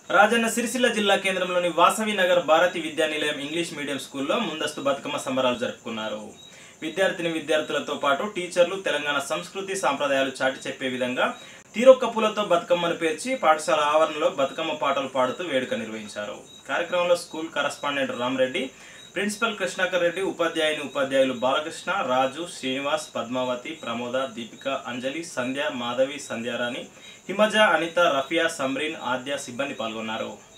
రాజన్న సిరిసిల్ల జిల్లా కేంద్రంలోని వాసవి నగర్ భారతి విద్యా నిలయం ఇంగ్లీష్ మీడియం స్కూల్లో ముందస్తు బతుకమ్మ సంబరాలు జరుపుకున్నారు విద్యార్థిని విద్యార్థులతో పాటు టీచర్లు తెలంగాణ సంస్కృతి సాంప్రదాయాలు చాటి చెప్పే విధంగా తీరొక్క పూలతో బతుకమ్మను పేర్చి పాఠశాల ఆవరణలో బతుకమ్మ పాటలు పాడుతూ వేడుక నిర్వహించారు కార్యక్రమంలో school correspondent Ramareddy principal Krishnakar Reddy ఉపాధ్యాయుని ఉపాధ్యాయులు బాలకృష్ణ రాజు శ్రీనివాస్ పద్మావతి ప్రమోద దీపిక అంజలి సంధ్య మాధవి సంధ్యారాణి హిమజ అనిత రఫియా సమ్రీన్ ఆద్య సిబ్బంది పాల్గొన్నారు